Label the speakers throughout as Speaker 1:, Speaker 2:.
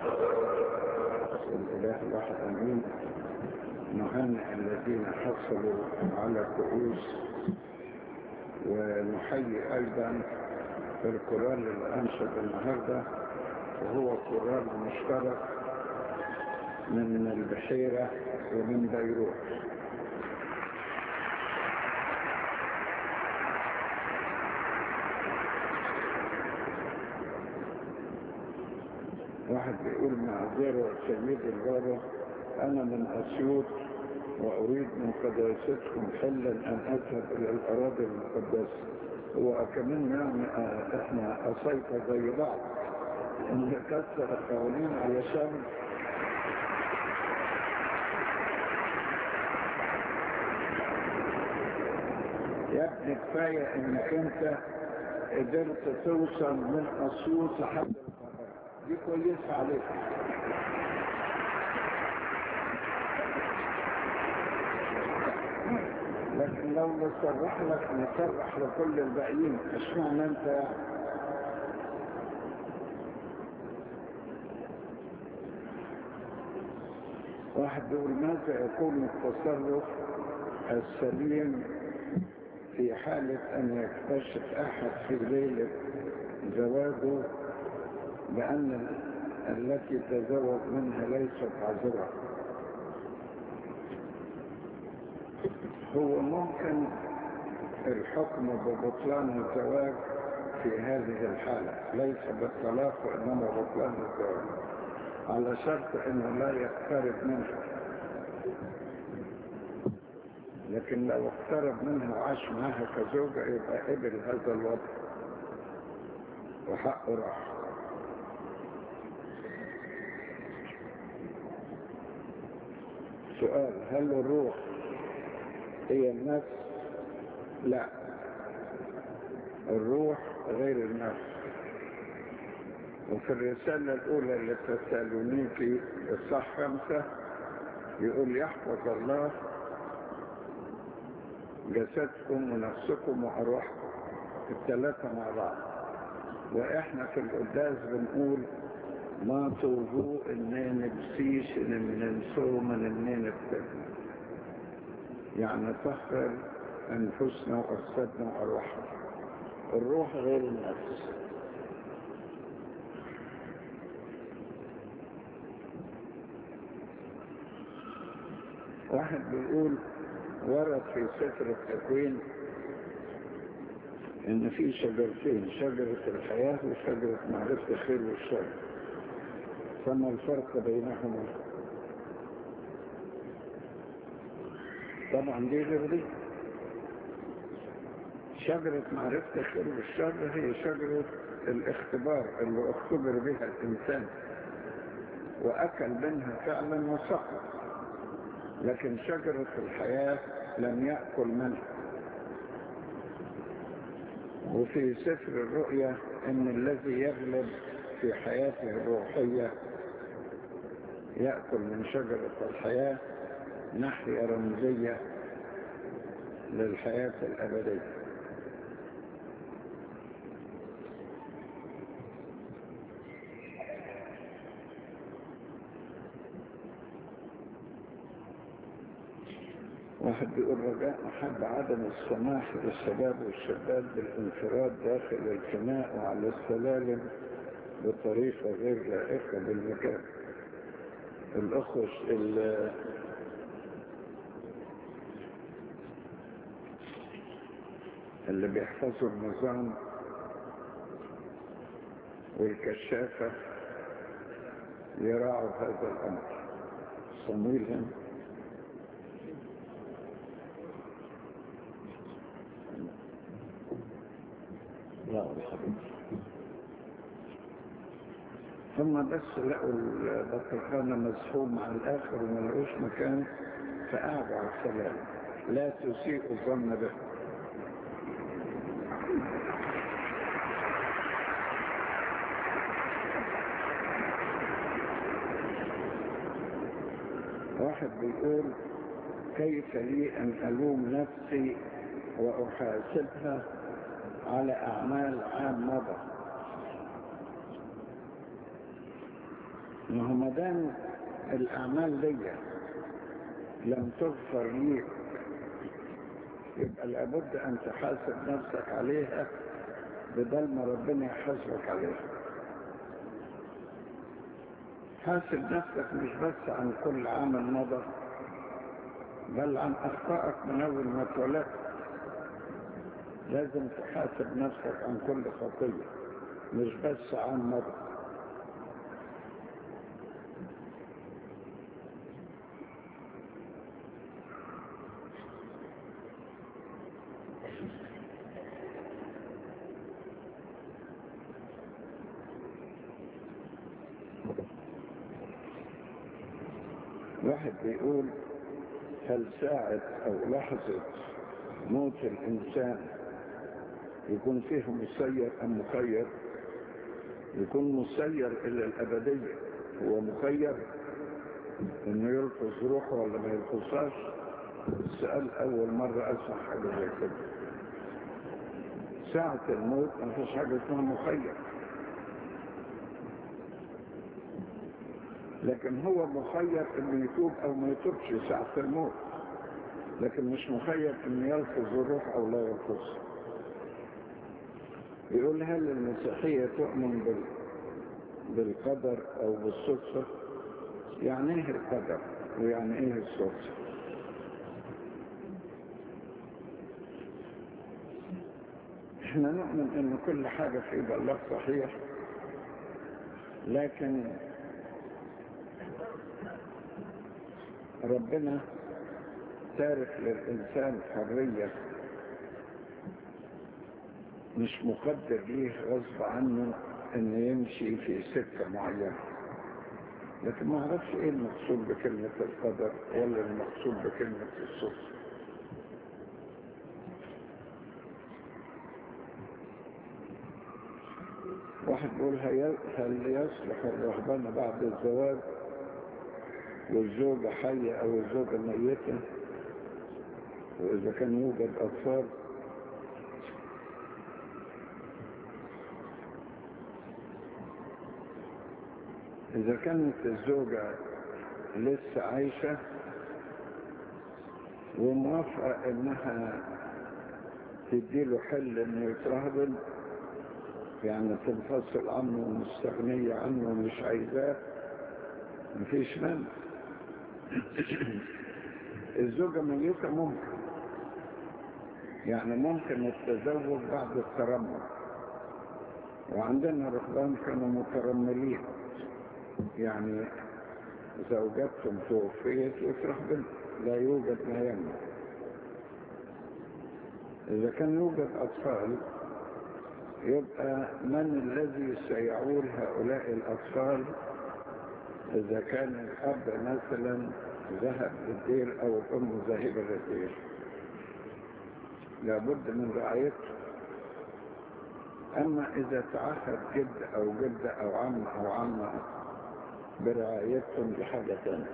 Speaker 1: الإله الواحد أمين نهنئ الذين حصلوا على كؤوس ونحيي أيضا الكورال اللي أنشط النهاردة وهو كورال مشترك من البحيرة ومن بيروت واحد بيقول معذرة سيد الغابة أنا من أسيوط وأريد من قداستكم حلا أن أذهب إلى الأراضي المقدسة هو كمان يعني آه، إحنا أصيفة زي بعض إن كسر القوانين علشان يا ابني كفاية إنك أنت قدرت توصل من أسيوط لحد القاهرة دي كويسة عليك لكن لو نصرح لك نصرح لكل الباقيين اشمعنى انت يعني واحد بيقول ماذا يكون التصرف السليم في حالة أن يكتشف أحد في ليلة زواجه بأن التي تزوج منها ليست عذرة هو ممكن الحكم ببطلان الزواج في هذه الحالة ليس بالطلاق وإنما بطلان الزواج على شرط أنه لا يقترب منها لكن لو اقترب منها وعاش معها كزوجة يبقى قبل هذا الوضع وحقه راح سؤال هل الروح هي النفس لا الروح غير النفس وفي الرسالة الأولى للتسالونيكي الصح خمسة يقول يحفظ الله جسدكم ونفسكم وأرواحكم الثلاثة مع بعض وإحنا في القداس بنقول ما توجو إننا بسيش إن من من إننا بتبنى يعني طهر أنفسنا وأجسادنا وأرواحنا الروح غير النفس واحد بيقول ورد في سفر التكوين ان في شجرتين شجرة الحياة وشجرة معرفة الخير والشر فما الفرق بينهما طبعا دي غير دي شجرة معرفة الخير والشر هي شجرة الاختبار اللي اختبر بها الانسان واكل منها فعلا وسقط لكن شجرة الحياة لم يأكل منها وفي سفر الرؤيا ان الذي يغلب في حياته الروحية يأكل من شجرة الحياة ناحية رمزية للحياة الأبدية واحد بيقول رجاء محب عدم السماح للشباب والشابات بالانفراد داخل الفناء وعلى السلالم بطريقة غير لائقة بالمكان الأخوة اللي اللي بيحفظوا النظام والكشافة يراعوا هذا الأمر صمويلهم
Speaker 2: لا بحبيبي
Speaker 1: ثم بس لقوا البطرخانة مزحوم على الآخر وما لقوش مكان فقعدوا على السلام لا تسيئوا الظن به واحد بيقول كيف لي أن ألوم نفسي وأحاسبها على أعمال عام مضى ما هو ما دام الأعمال دي لم تغفر ليك يبقى لابد أن تحاسب نفسك عليها بدل ما ربنا يحاسبك عليها حاسب نفسك مش بس عن كل عمل مضى بل عن أخطائك من أول ما اتولدت لازم تحاسب نفسك عن كل خطية مش بس عن مضى واحد بيقول هل ساعة أو لحظة موت الإنسان يكون فيه مسير أم مخير يكون مسير إلى الأبدية هو مخير إنه يلقص روحه ولا ما يلقصهاش السؤال أول مرة أسمع حاجة زي كده ساعة الموت ما فيش حاجة اسمها مخير لكن هو مخير انه يتوب او ما يتوبش ساعة الموت لكن مش مخير انه يلفظ الروح او لا يلفظ يقول هل المسيحية تؤمن بال... بالقدر او بالصدفة يعني ايه القدر ويعني ايه الصدفة احنا نؤمن ان كل حاجة في ايد الله صحيح لكن ربنا تارك للإنسان حرية مش مقدر ليه غصب عنه انه يمشي في سكة معينة لكن ما اعرفش ايه المقصود بكلمة القدر ولا المقصود بكلمة الصدفة واحد بيقول هل يصلح الرهبان بعد الزواج والزوجة حية أو الزوجة ميتة وإذا كان يوجد أطفال إذا كانت الزوجة لسه عايشة وموافقة إنها تديله حل إنه يترهبن يعني تنفصل عنه ومستغنية عنه ومش عايزاه مفيش مانع الزوجة ميتة ممكن يعني ممكن التزوج بعد الترمل وعندنا رهبان كانوا مترملين يعني زوجاتهم توفيت وترهبن لا يوجد ما يمنع إذا كان يوجد أطفال يبقى من الذي سيعول هؤلاء الأطفال إذا كان الأب مثلا ذهب للدير أو الأم ذاهبة للدير لابد من رعايته أما إذا تعهد جد أو جدة أو عم أو عمة برعايتهم دي حاجة تانية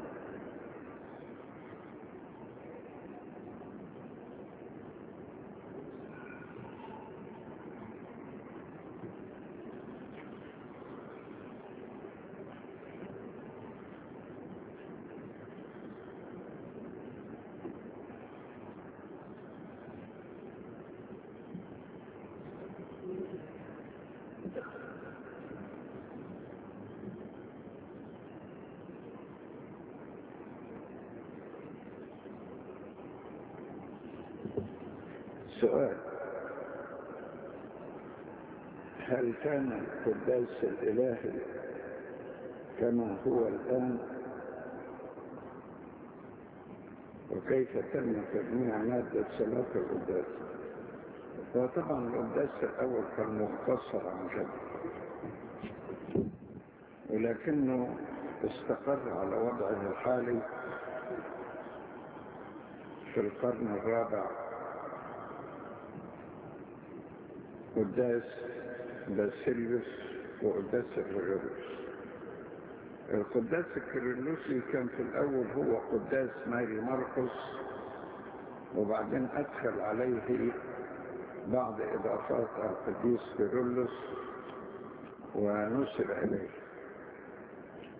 Speaker 1: سؤال هل كان القداس الإلهي كما هو الآن وكيف تم تجميع مادة صلاة القداس وطبعا القداس الأول كان مختصر عن كده ولكنه استقر على وضعه الحالي في القرن الرابع قداس باسيليوس وقداس الكيرلس القداس الكيرلسي كان في الأول هو قداس ماري مرقس وبعدين أدخل عليه بعض إضافات القديس كيرلس ونسب إليه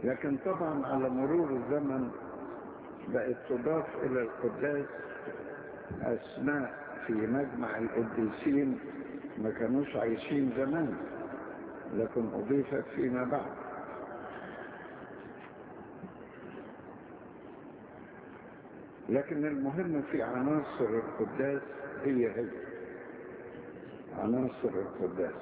Speaker 1: لكن طبعا على مرور الزمن بقت تضاف إلى القداس أسماء في مجمع القديسين ما كانوش عايشين زمان لكن أضيفت فيما بعد لكن المهم في عناصر القداس هي هي عناصر القداس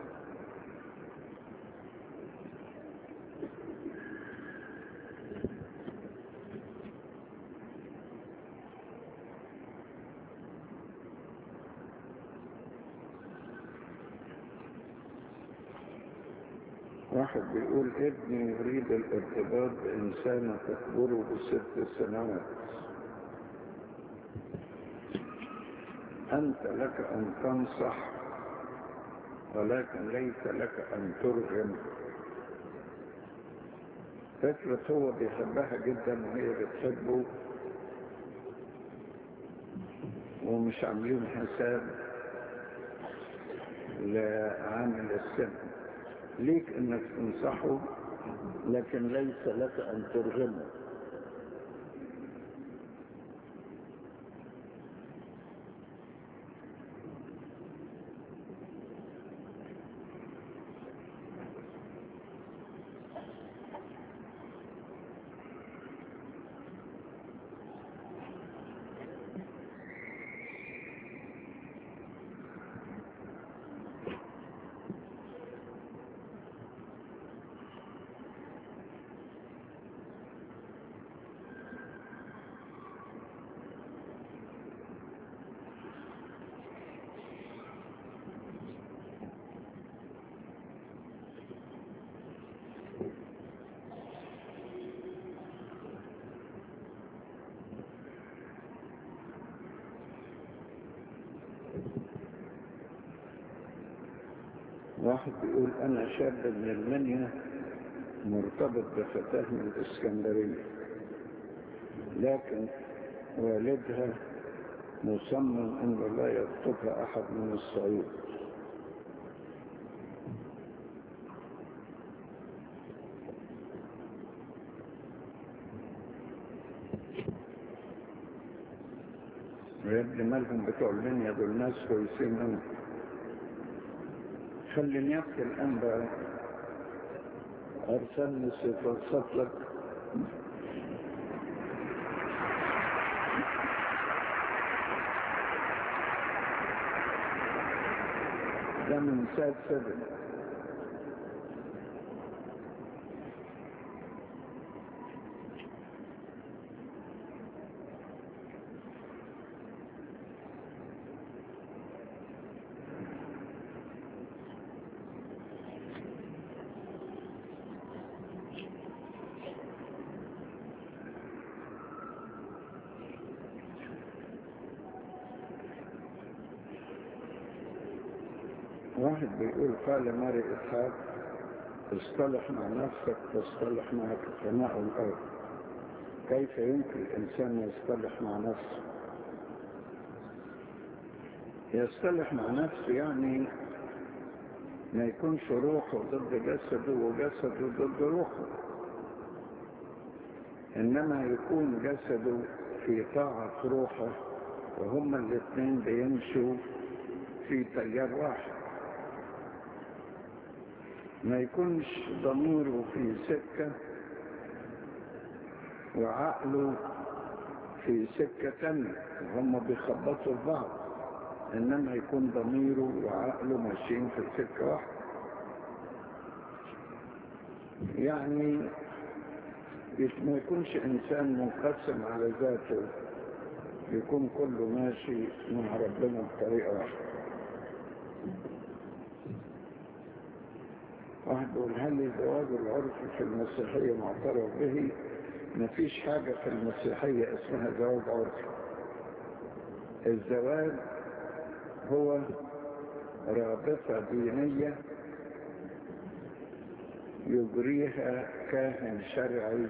Speaker 1: واحد بيقول ابني يريد الارتباط بإنسانة تكبره بست سنوات أنت لك أن تنصح ولكن ليس لك أن ترغم فكرة هو بيحبها جدا وهي بتحبه ومش عاملين حساب لعامل السن ليك انك تنصحه لكن ليس لك ان ترغمه واحد بيقول أنا شاب من المنيا مرتبط بفتاة من الإسكندرية لكن والدها مصمم أنه لا يخطبها أحد من الصعيد ويبدو مالهم بتوع المنيا دول ناس كويسين منهم خليني يبكي الأنبا أرسلني سيتوسط لك ده من ساد سبن واحد بيقول قال ماري إسحاق اصطلح مع نفسك تصطلح معك السماء والأرض كيف يمكن الإنسان يصطلح مع نفسه يصطلح مع نفسه يعني ما يكونش روحه ضد جسده وجسده ضد روحه إنما يكون جسده في طاعة روحه وهما الاثنين بيمشوا في تيار واحد ما يكونش ضميره في سكة وعقله في سكة تانية هم بيخبطوا في بعض إنما يكون ضميره وعقله ماشيين في سكة واحدة يعني ما يكونش إنسان منقسم على ذاته يكون كله ماشي مع ربنا بطريقة واحدة واحد يقول هل الزواج العرفي في المسيحية معترف به مفيش حاجة في المسيحية اسمها زواج عرفي الزواج هو رابطة دينية يجريها كاهن شرعي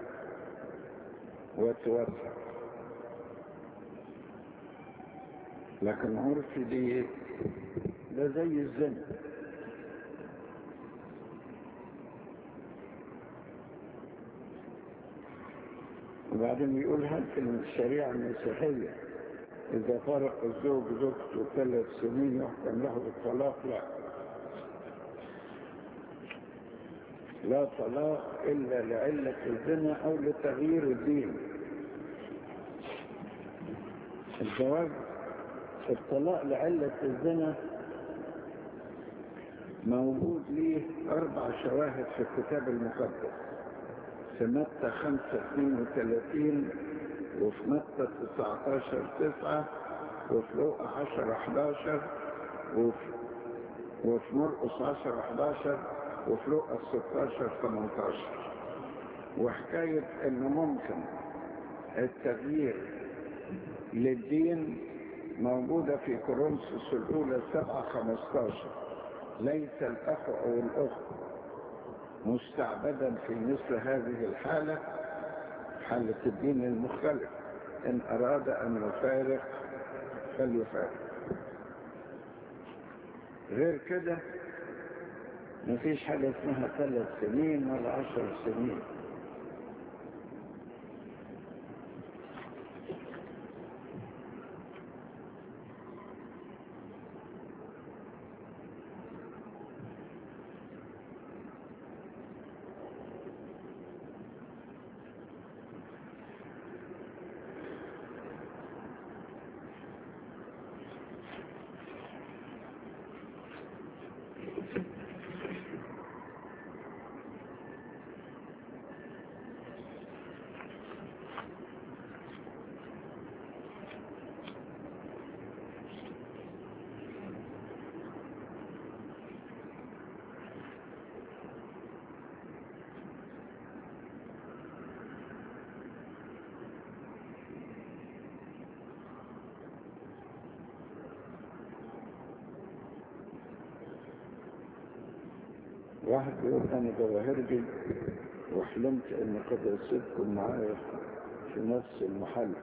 Speaker 1: وتوثق لكن عرفي دي ده زي الزنا وبعدين بيقول هل في الشريعة المسيحية إذا فرق الزوج زوجته ثلاث سنين يحكم له بالطلاق لا لا طلاق إلا لعلة الزنا أو لتغيير الدين الزواج الطلاق لعلة الزنا موجود ليه أربع شواهد في الكتاب المقدس في متى 5 32 وفي متى 19 9 وفي لوقا 10 11 وفي وفي مرقس 10 11 وفي لوقا 16 18 وحكاية انه ممكن التغيير للدين موجودة في كورنثوس الأولى 7 15 ليس الأخ أو الأخت مستعبدا في مثل هذه الحالة حالة الدين المختلف إن أراد أن يفارق فليفارق غير كده مفيش حاجة اسمها ثلاث سنين ولا عشر سنين واحد بيقول انا جواهرجي وحلمت ان قد اصيبكم معايا في نفس المحل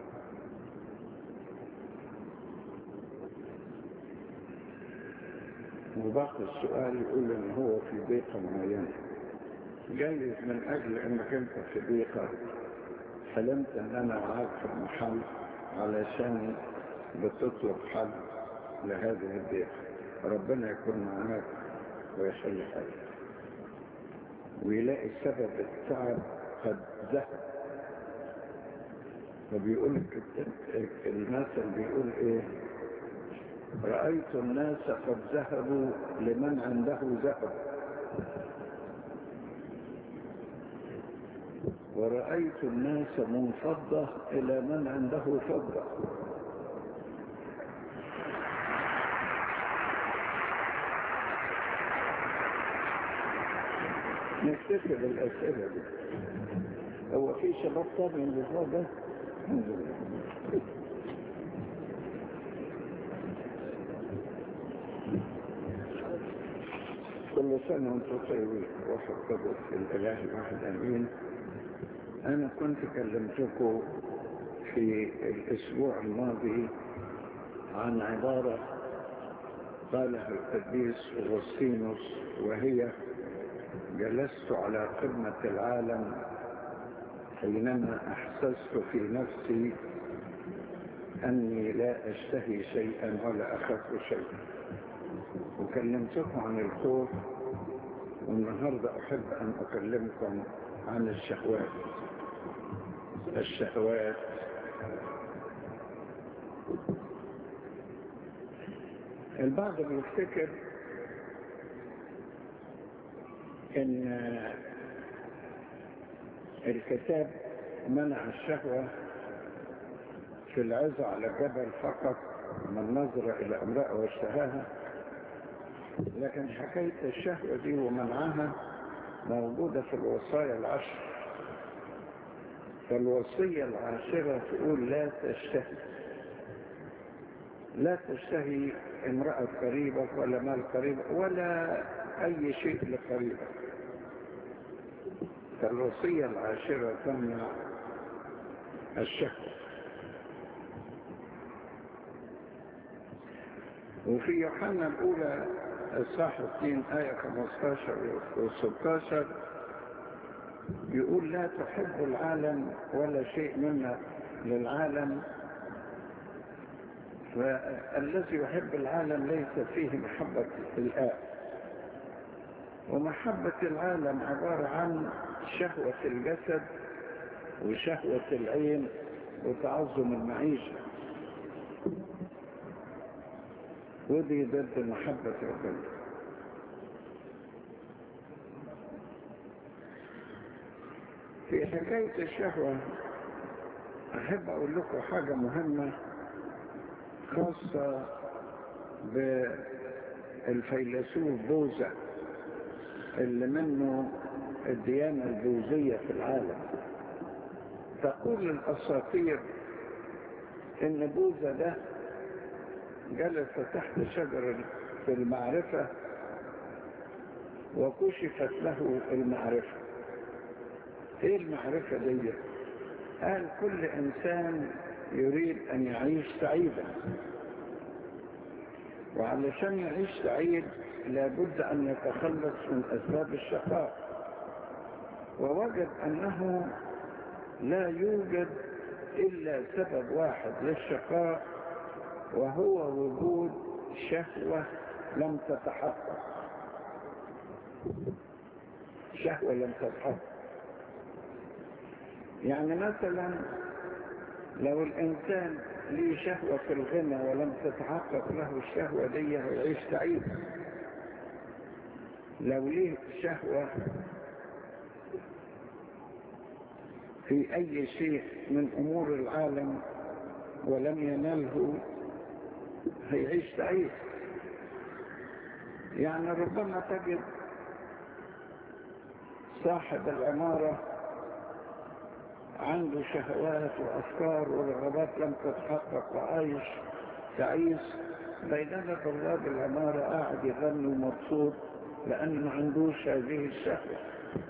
Speaker 1: وباقي السؤال يقول ان هو في ضيقة معينة جايز من اجل انك انت في ضيقة حلمت ان انا معاك في المحل علشان بتطلب حل لهذه الضيقة ربنا يكون معاك ويحل حالك ويلاقي سبب التعب قد ذهب فبيقول المثل بيقول ايه رأيت الناس قد ذهبوا لمن عنده ذهب ورأيت الناس منفضة إلى من عنده فضة نكتفي بالأسئلة دي هو في شباب تاني الأسبوع ده الحمد لله كل سنة وانتم طيبين واحد قدس الإله الواحد أمين أنا كنت كلمتكم في الأسبوع الماضي عن عبارة قالها القديس أغسطينوس وهي جلست على قمة العالم حينما أحسست في نفسي أني لا أشتهي شيئا ولا أخاف شيئا وكلمتكم عن الخوف والنهاردة أحب أن أكلمكم عن الشهوات الشهوات البعض بيفتكر ان الكتاب منع الشهوة في العزة على الجبل فقط من نظر الى امرأة واشتهاها لكن حكاية الشهوة دي ومنعها موجودة في الوصايا العشر فالوصية العاشرة تقول لا تشتهي لا تشتهي امرأة قريبك ولا مال قريبك ولا أي شيء لقريبك فالوصية العاشرة تمنع الشهوة وفي يوحنا الأولى الصح 2 آية 15 و 16 يقول لا تحب العالم ولا شيء مما للعالم فالذي يحب العالم ليس فيه محبة الآب ومحبة العالم عبارة عن شهوة الجسد وشهوة العين وتعظم المعيشة ودي ضد محبة ربنا في حكاية الشهوة أحب أقول لكم حاجة مهمة خاصة بالفيلسوف بوذا اللي منه الديانة البوذية في العالم تقول الأساطير إن بوذا ده جلس تحت شجرة في المعرفة وكشفت له المعرفة ايه المعرفة دي قال كل انسان يريد ان يعيش سعيدا وعلشان يعيش سعيد لابد ان يتخلص من اسباب الشقاء ووجد انه لا يوجد الا سبب واحد للشقاء وهو وجود شهوة لم تتحقق شهوة لم تتحقق يعني مثلا لو الإنسان ليه شهوة في الغنى ولم تتحقق له الشهوة دي هيعيش سعيد لو ليه شهوة في أي شيء من أمور العالم ولم يناله هيعيش سعيد يعني ربما تجد صاحب العمارة عنده شهوات وأفكار ورغبات لم تتحقق وعايش تعيس بينما طلاب العمارة قاعد يغني ومبسوط لأنه ما عندوش هذه الشهوة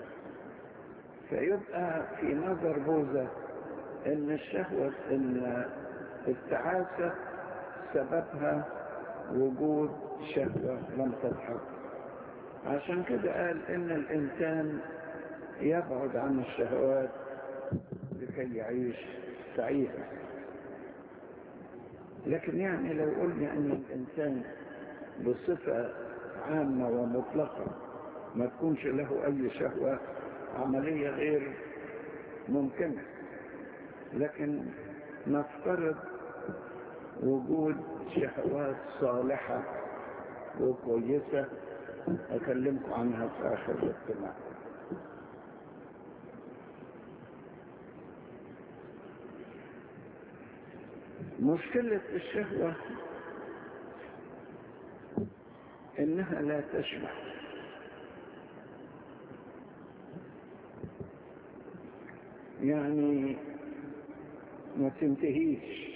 Speaker 1: فيبقى في نظر بوذا ان الشهوة ان التعاسة سببها وجود شهوة لم تتحقق عشان كده قال ان الانسان يبعد عن الشهوات لكي يعيش سعيدا لكن يعني لو قلنا ان الانسان بصفة عامة ومطلقة ما تكونش له اي شهوة عملية غير ممكنة لكن نفترض وجود شهوات صالحة وكويسة أكلمكم عنها في آخر الاجتماع مشكلة الشهوة إنها لا تشبع يعني ما تنتهيش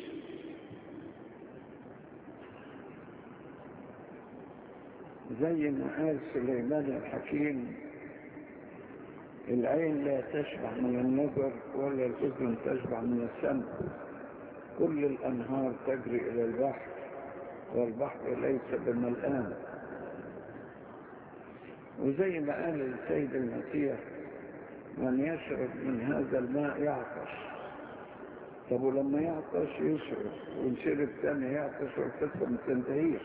Speaker 1: زي ما قال سليمان الحكيم العين لا تشبع من النظر ولا الأذن تشبع من السمع كل الأنهار تجري إلى البحر والبحر ليس بملآن وزي ما قال السيد المسيح من يشرب من هذا الماء يعطش طب ولما يعطش يشرب وإن شرب تاني يعطش والقصة ما تنتهيش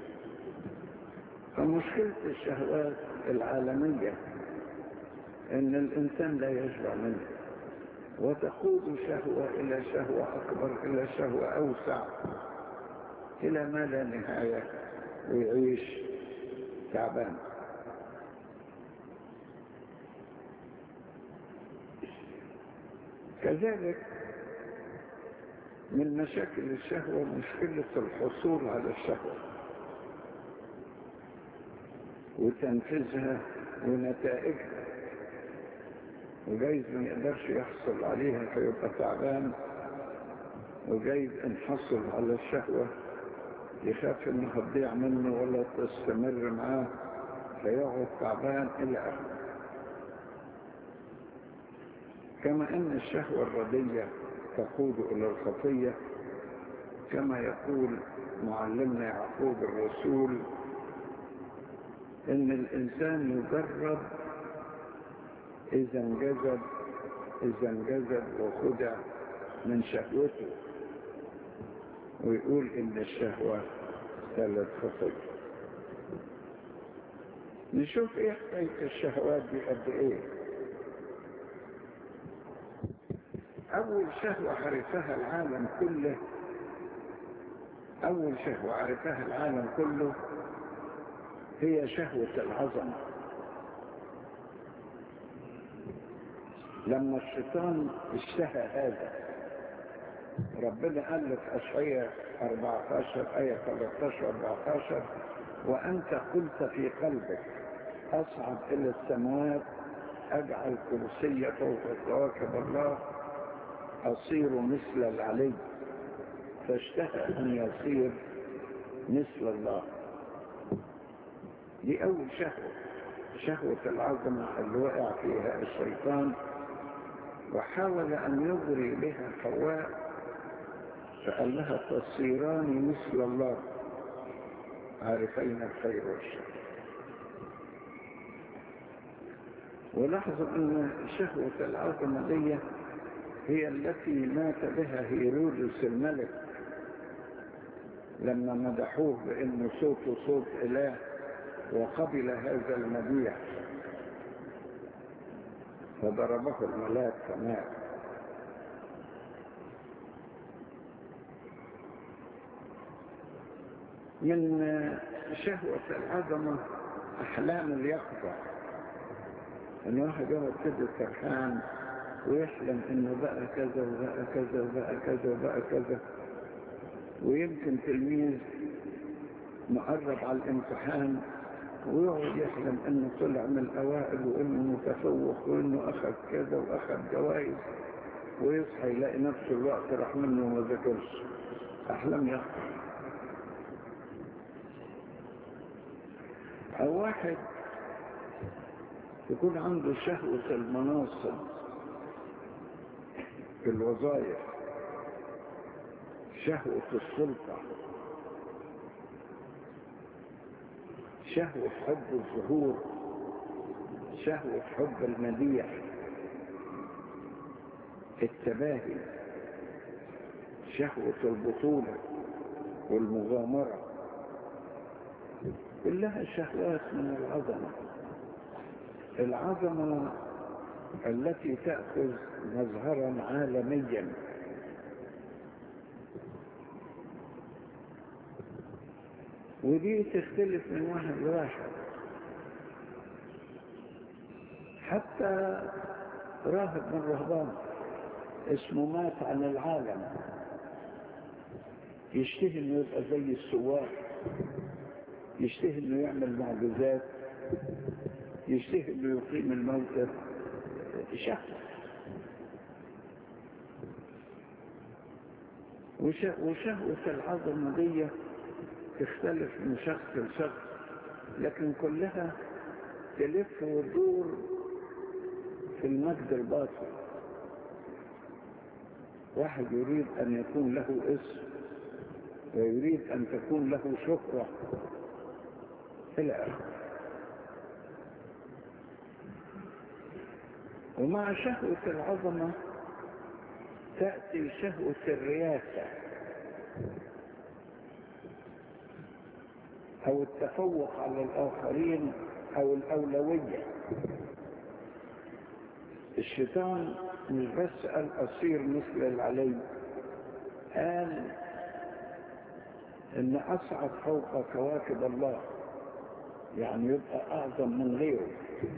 Speaker 1: فمشكلة الشهوات العالمية ان الانسان لا يشبع منها وتقود شهوة الى شهوة اكبر الى شهوة اوسع الى ما لا نهاية ويعيش تعبان كذلك من مشاكل الشهوة مشكلة الحصول على الشهوة وتنفيذها ونتائجها وجايز ما يقدرش يحصل عليها فيبقى تعبان وجايز ان حصل على الشهوة يخاف انها تضيع منه ولا تستمر معاه فيقعد تعبان الى اخره كما ان الشهوة الردية تقود الى الخطية كما يقول معلمنا يعقوب الرسول ان الانسان يجرب إذا انجذب إذا انجذب وخدع من شهوته ويقول إن الشهوة ثلاث خطية نشوف إيه حكاية الشهوات دي قد إيه أول شهوة عرفها العالم كله أول شهوة عرفها العالم كله هي شهوة العظمة لما الشيطان اشتهى هذا ربنا قال لك أشعية 14 آية 13 14 وأنت قلت في قلبك أصعد إلى السماوات أجعل كرسي فوق كواكب الله أصير مثل العلي فاشتهى أن يصير مثل الله دي أول شهوة شهوة العظمة اللي وقع فيها الشيطان وحاول أن يغري بها حواء فقال لها تصيران مثل الله عارفين الخير والشر ولاحظوا أن شهوة العظمة دي هي التي مات بها هيرودس الملك لما مدحوه بأنه صوته صوت إله وقبل هذا المديح فضربه الملاك فمات من شهوة العظمة أحلام اليقظة أن واحد يقعد كده سرحان ويحلم انه بقى كذا وبقى كذا وبقى كذا وبقى كذا ويمكن تلميذ مقرب على الامتحان ويقعد يحلم انه طلع من الاوائل وانه متفوق وانه اخذ كذا واخذ جوائز ويصحى يلاقي نفسه الوقت راح منه وما ذكرش احلام يخطر او واحد يكون عنده شهوة المناصب في الوظائف شهوة السلطة شهوة حب الظهور شهوة حب المديح التباهي شهوة البطولة والمغامرة كلها شهوات من العظمة العظمة التي تأخذ مظهرا عالميا ودي تختلف من واحد لواحد حتى راهب من رهبان اسمه مات عن العالم يشتهي انه يبقى زي السواق يشتهي انه يعمل معجزات يشتهي انه يقيم الموتى شهوة وشهوة العظمة دي تختلف من شخص لشخص لكن كلها تلف وتدور في المجد الباطل واحد يريد أن يكون له اسم ويريد أن تكون له شهرة إلى آخره ومع شهوة العظمة تأتي شهوة الرياسة أو التفوق على الآخرين أو الأولوية الشيطان مش بس قال أصير مثل العلي قال إن أصعد فوق كواكب الله يعني يبقى أعظم من غيره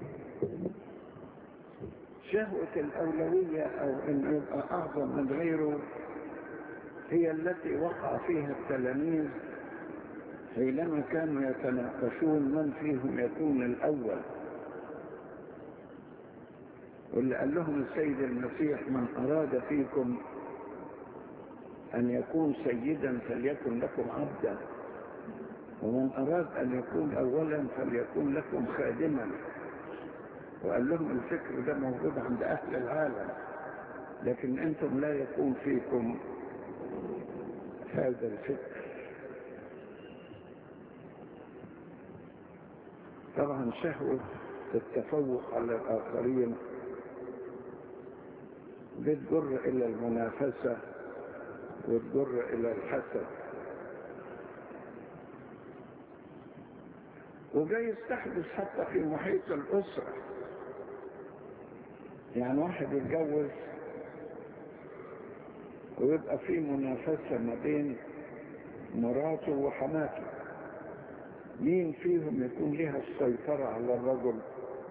Speaker 1: شهوة الأولوية أو أن يبقى أعظم من غيره هي التي وقع فيها التلاميذ حينما كانوا يتناقشون من فيهم يكون الأول واللي قال لهم السيد المسيح من أراد فيكم أن يكون سيدا فليكن لكم عبدا ومن أراد أن يكون أولا فليكن لكم خادما وقال لهم الفكر ده موجود عند أهل العالم لكن أنتم لا يكون فيكم هذا الفكر طبعا شهوة التفوق على الآخرين بتجر إلى المنافسة وتجر إلى الحسد وجاي يستحدث حتى في محيط الأسرة يعني واحد يتجوز ويبقى في منافسة ما بين مراته وحماته مين فيهم يكون لها السيطرة على الرجل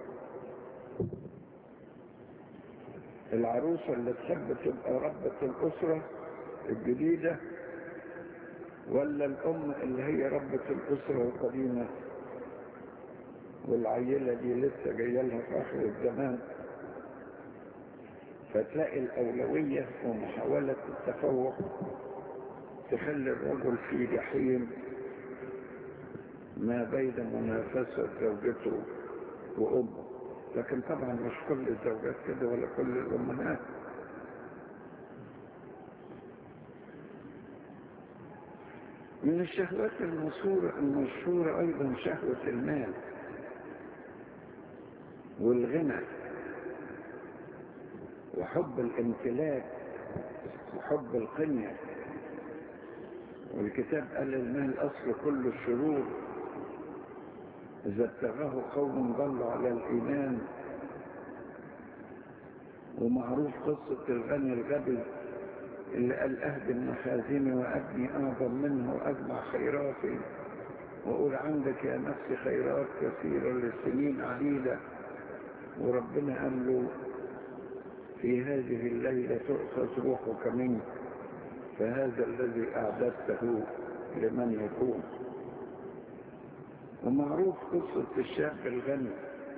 Speaker 1: العروسة اللي تحب تبقى ربة الأسرة الجديدة ولا الأم اللي هي ربة الأسرة القديمة والعيلة دي لسه جاية لها في آخر الزمان فتلاقي الأولوية ومحاولة التفوق تخلي الرجل في جحيم ما بين منافسة زوجته وأمه لكن طبعا مش كل الزوجات كده ولا كل الأمهات من الشهوات المشهورة المشهورة أيضا شهوة المال والغنى وحب الامتلاك وحب القنية والكتاب قال المال أصل كل الشرور إذا ابتغاه قوم ضلوا على الإيمان ومعروف قصة الغني الغبي اللي قال أهدي المخازن وأبني أعظم منه وأجمع خيراتي وأقول عندك يا نفسي خيرات كثيرة لسنين عديدة وربنا قال له في هذه الليلة تؤخذ روحك منك فهذا الذي أعددته لمن يكون ومعروف قصة الشاب الغني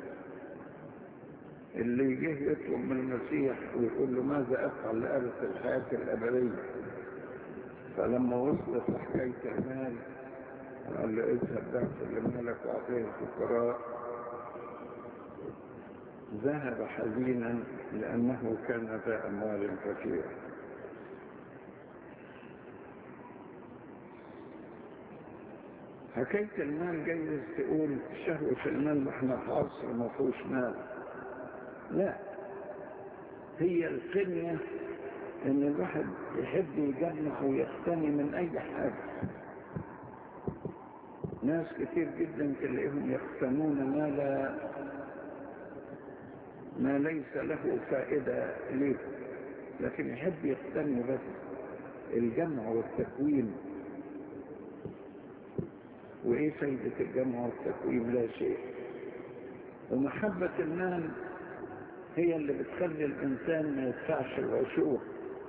Speaker 1: اللي جه يطلب من المسيح ويقول له ماذا أفعل لأرث الحياة الأبدية فلما وصلت لحكاية المال قال له اذهب بعث لمالك وأعطيه الفقراء ذهب حزينا لأنه كان ذا أموال كثيرة حكاية المال جايز تقول شهوة المال احنا في عصر ما فيهوش مال لا هي القنية ان الواحد يحب يجمع ويقتني من اي حاجة ناس كتير جدا تلاقيهم يقتنون ما لا ما ليس له فائدة ليه لكن يحب يقتني بس الجمع والتكوين وإيه فايدة الجمع والتكوين لا شيء ومحبة المال هي اللي بتخلي الإنسان ما يدفعش العشور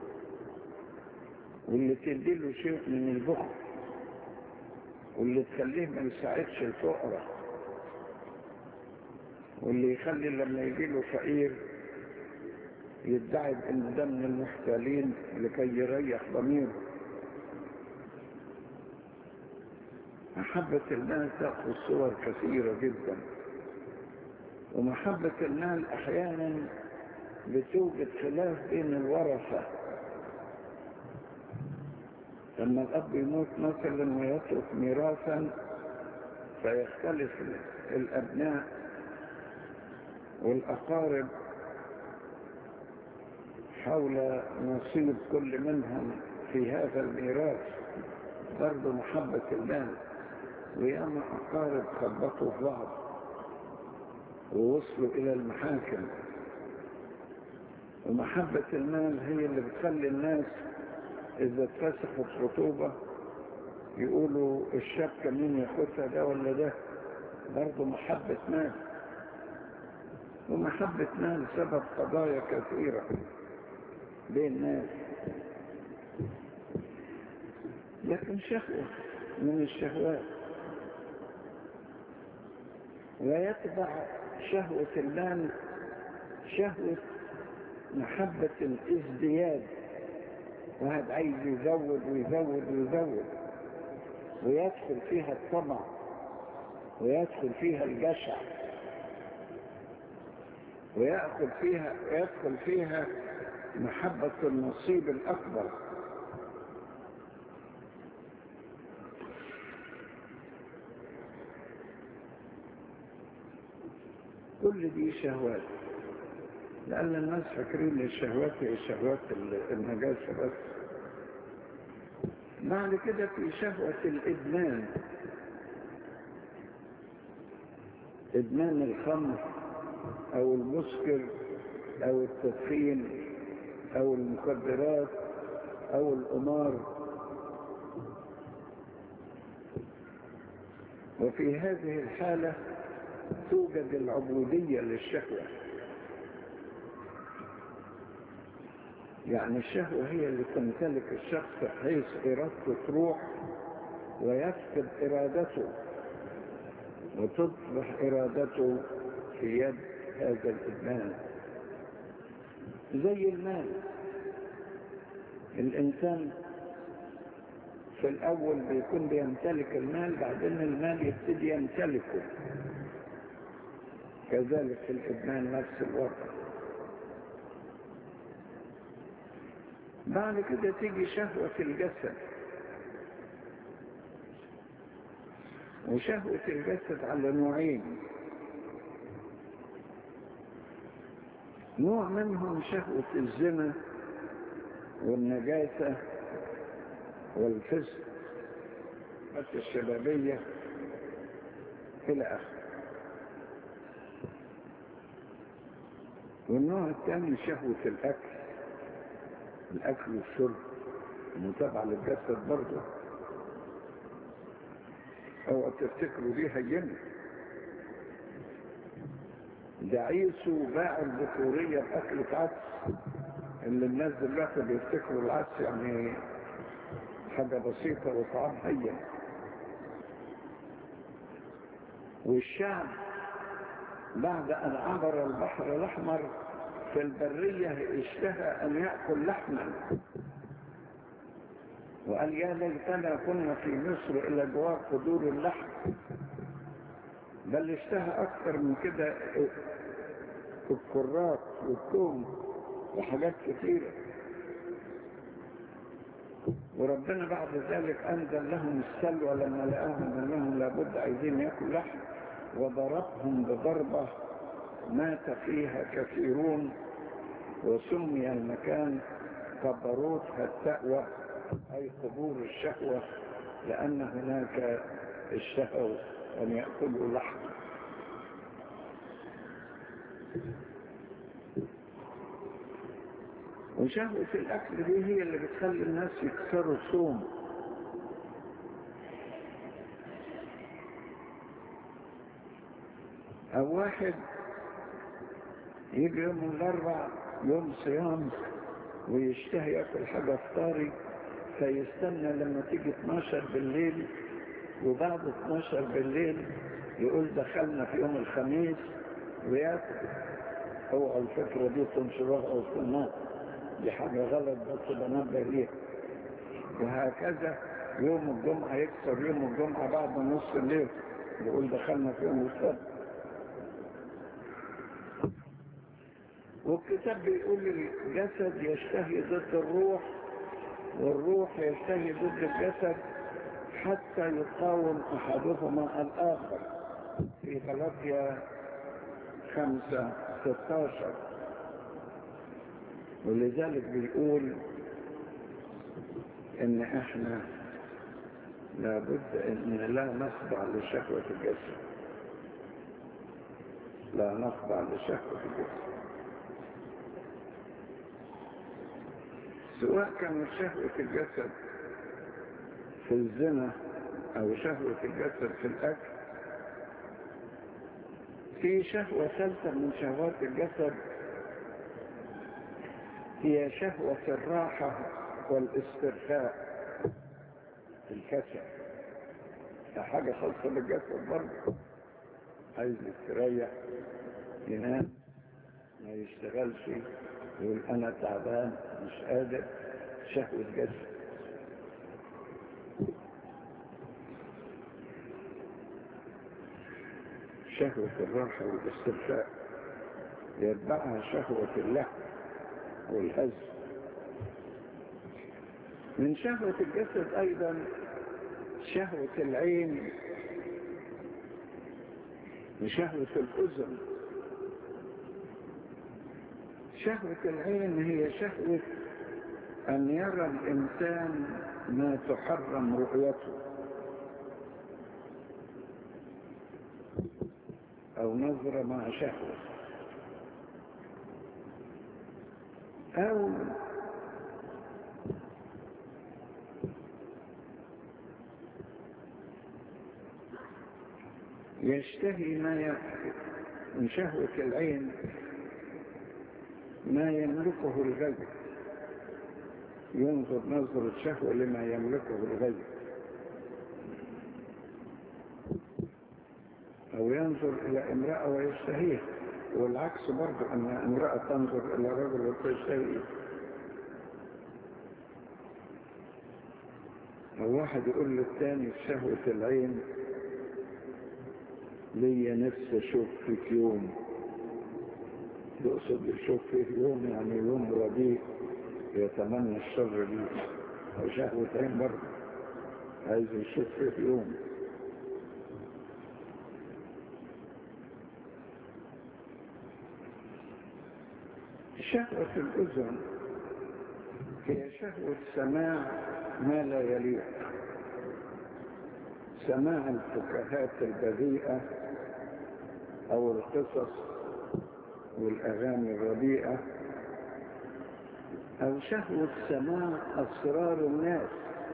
Speaker 1: واللي تديله شيء من البخل واللي تخليه ما يساعدش الفقراء واللي يخلي لما يجي له فقير يدعي بان ده من المحتالين لكي يريح ضميره محبة المال تأخذ صور كثيرة جدا ومحبة المال أحيانا بتوجد خلاف بين الورثة لما الأب يموت مثلا ويترك ميراثا فيختلف الأبناء والأقارب حول نصيب كل منهم في هذا الميراث برضه محبة المال وياما أقارب خبطوا في بعض ووصلوا إلى المحاكم ومحبة المال هي اللي بتخلي الناس إذا اتفسخت خطوبة يقولوا الشبكة مين ياخدها ده ولا ده برضه محبة مال ومحبة مال سبب قضايا كثيرة بين الناس لكن شهوة من الشهوات ويتبع شهوة المال شهوة محبة الازدياد واحد عايز يزود ويزود ويزود ويدخل فيها الطمع ويدخل فيها الجشع ويأخذ فيها ويدخل فيها محبة النصيب الأكبر كل دي شهوات لأن الناس فاكرين الشهوات هي شهوات النجاسة بس بعد كده في شهوة الإدمان إدمان الخمر أو المسكر أو التدخين أو المخدرات أو القمار وفي هذه الحالة توجد العبودية للشهوة يعني الشهوة هي اللي تمتلك الشخص حيث إرادته تروح ويفقد إرادته وتصبح إرادته في يد هذا الإدمان زي المال الإنسان في الأول بيكون بيمتلك المال بعدين المال يبتدي يمتلكه كذلك في الإدمان نفس الوضع بعد كده تيجي شهوة الجسد وشهوة الجسد على نوعين نوع منهم شهوة الزنا والنجاسة والفسق الشبابية إلى آخره والنوع الثاني شهوة الأكل الأكل والشرب متابعة للجسد برضه أو تفتكروا دي هينة ده عيسو باع البخورية بأكلة عدس اللي الناس دلوقتي بيفتكروا العدس يعني حاجة بسيطة وطعام هين والشعب بعد أن عبر البحر الأحمر في البرية اشتهى أن يأكل لحما وقال يا ليتنا كنا في مصر إلى جوار قدور اللحم بل اشتهى أكثر من كده الكرات والثوم وحاجات كثيرة وربنا بعد ذلك أنزل لهم السلوى لما لقاهم أنهم لابد عايزين يأكل لحم وضربهم بضربة مات فيها كثيرون وسمي المكان قبروت التأوى أي قبور الشهوة لأن هناك اشتهوا أن يأكلوا لحم وشهوة الأكل دي هي اللي بتخلي الناس يكسروا الصوم أو واحد يجي يوم الأربع يوم صيام ويشتهي ياكل حاجة فطاري فيستنى لما تيجي 12 بالليل وبعد 12 بالليل يقول دخلنا في يوم الخميس وياكل اوعى الفكرة دي تنشروها او الناس دي حاجة غلط بس بنبه ليها وهكذا يوم الجمعة يكسر يوم الجمعة بعد نص الليل يقول دخلنا في يوم السبت والكتاب بيقول الجسد يشتهي ضد الروح والروح يشتهي ضد الجسد حتى يقاوم أحدهما الآخر في غلطية خمسة ستاشر ولذلك بيقول ان احنا لابد ان لا نخضع لشهوة الجسد لا نخضع لشهوة الجسد سواء كانت شهوة الجسد في الزنا او شهوة الجسد في الاكل في شهوة ثالثة من شهوات الجسد هي شهوة الراحة والاسترخاء الكسل ده حاجة خاصة بالجسد برضه عايز يستريح ينام ما يشتغلش يقول انا تعبان مش قادر شهوة جسد شهوة الراحة والاسترخاء يتبعها شهوة اللهو والهز من شهوة الجسد أيضا شهوة العين وشهوة الأذن شهوة العين هي شهوة أن يرى الإنسان ما تحرم رؤيته أو نظرة مع شهوة أو يشتهي ما ي... من شهوة العين ما يملكه الغير ينظر نظرة شهوة لما يملكه الغير أو ينظر إلى امرأة ويشتهيها والعكس برضه أن امرأة تنظر إلى رجل وتشتهيه أو واحد يقول للثاني في شهوة العين ليا نفسي أشوف فيك يوم يقصد يشوف فيك يوم يعني يوم رديء يتمنى الشر لي أو شهوة عين برضه عايز يشوف فيك يوم شهوة الأذن هي شهوة سماع ما لا يليق سماع الفكاهات البذيئة أو القصص والأغاني الرديئة أو شهوة سماع أسرار الناس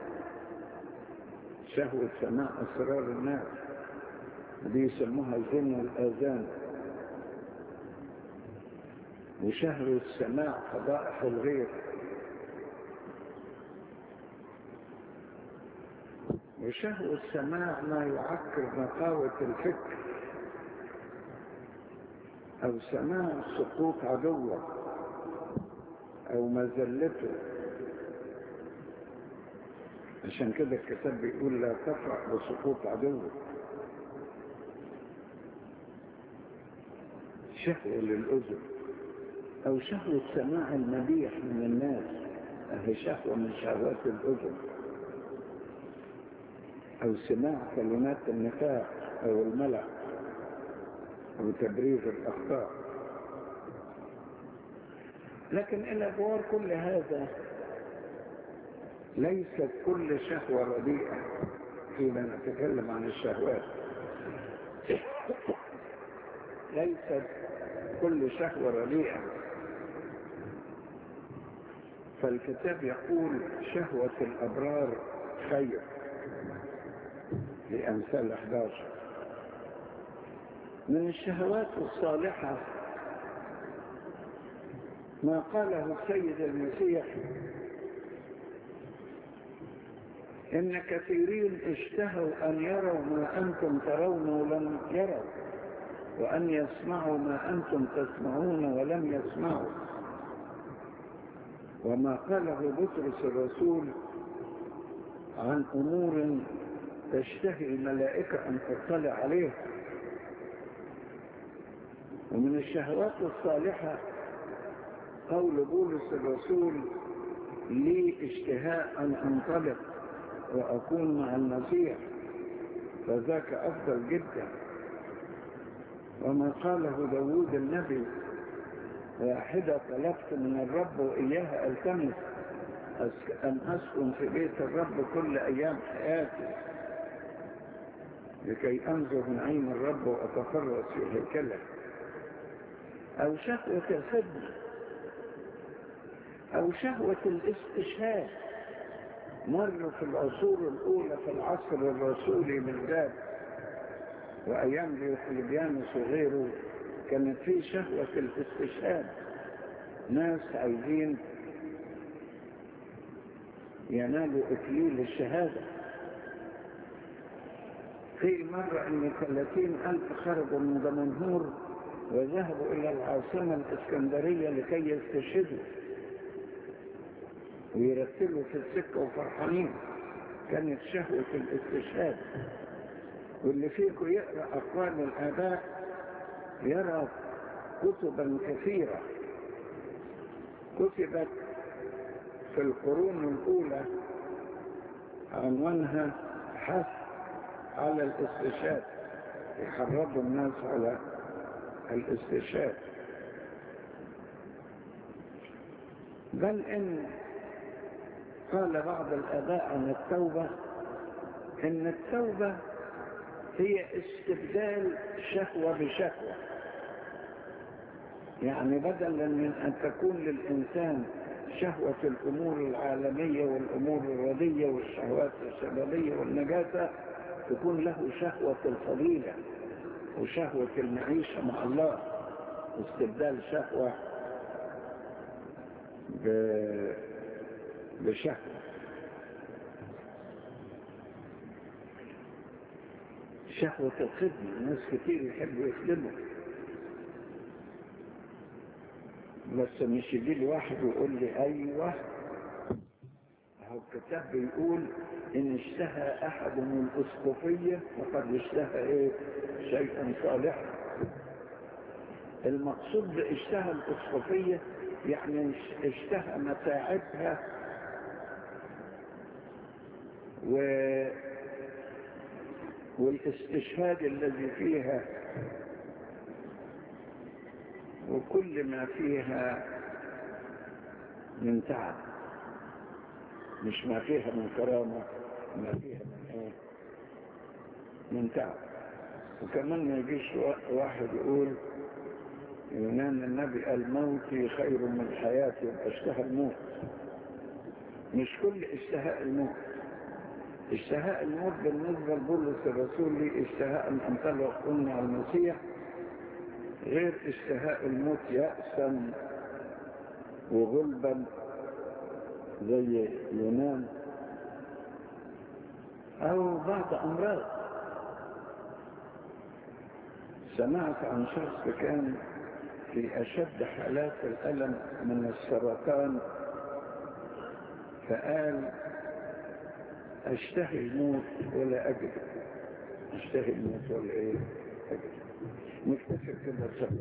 Speaker 1: شهوة سماع أسرار الناس دي يسموها زنا الآذان وشهوة سماع فضائح الغير وشهوة سماع ما يعكر نقاوة الفكر أو سماع سقوط عدوه أو مزلته عشان كده الكتاب بيقول لا تفرح بسقوط عدوك شهوة للأذن أو شهوة سماع المديح من الناس أهي شهوة من شهوات الأذن أو سماع كلمات النفاق أو الملع أو تبرير الأخطاء لكن إلى جوار كل هذا ليست كل شهوة رديئة حين نتكلم عن الشهوات ليست كل شهوة رديئة فالكتاب يقول شهوة الأبرار خير لأمثال 11 من الشهوات الصالحة ما قاله السيد المسيح إن كثيرين اشتهوا أن يروا ما أنتم ترون ولم يروا وأن يسمعوا ما أنتم تسمعون ولم يسمعوا وما قاله بطرس الرسول عن أمور تشتهي الملائكة أن تطلع عليها ومن الشهوات الصالحة قول بولس الرسول لي اشتهاء أن أنطلق وأكون مع المسيح فذاك أفضل جدا وما قاله داود النبي واحدة طلبت من الرب وإياها ألتمس أن أسكن في بيت الرب كل أيام حياتي لكي أنظر من عين الرب وأتفرس في هيكله أو شهوة الخدمة أو شهوة الاستشهاد مروا في العصور الأولى في العصر الرسولي من ذات وأيام ديوكليبيانوس وغيره كانت في شهوة الاستشهاد ناس عايزين ينالوا إكليل الشهادة في مرة أن ثلاثين ألف خرجوا من دمنهور وذهبوا إلى العاصمة الإسكندرية لكي يستشهدوا ويرتلوا في السكة وفرحانين كانت شهوة الاستشهاد واللي فيكم يقرأ أقوال الآباء يرى كتبا كثيرة كتبت في القرون الأولى عنوانها حث على الاستشهاد يحرضوا الناس على الاستشهاد بل إن قال بعض الآباء عن التوبة إن التوبة هي استبدال شهوة بشهوة يعني بدلا من أن تكون للإنسان شهوة الأمور العالمية والأمور الردية والشهوات الشبابية والنجاسة تكون له شهوة الفضيلة وشهوة المعيشة مع الله استبدال شهوة ب... بشهوة شهوة الخدمة ناس كتير يحبوا يخدموا بس مش يجي لي واحد ويقول لي ايوه هو الكتاب بيقول ان اشتهى احد من الاسقفية فقد اشتهى ايه شيئا صالحا المقصود باشتهى الاسقفية يعني اشتهى متاعبها و والاستشهاد الذي فيها وكل ما فيها من تعب مش ما فيها من كرامة ما فيها من ايه من تعب وكمان ما يجيش واحد يقول يونان النبي قال موتي خير من حياتي يبقى اشتهى الموت مش كل اشتهاء الموت اشتهاء الموت بالنسبة لبولس الرسول لي اشتهاء أن أنطلق مع المسيح غير اشتهاء الموت يأسا وغلبا زي يونان أو بعض أمراض سمعت عن شخص كان في أشد حالات الألم من السرطان فقال اشتهي الموت ولا اجد اشتهي الموت ولا ايه اجد نكتفي كده خلاص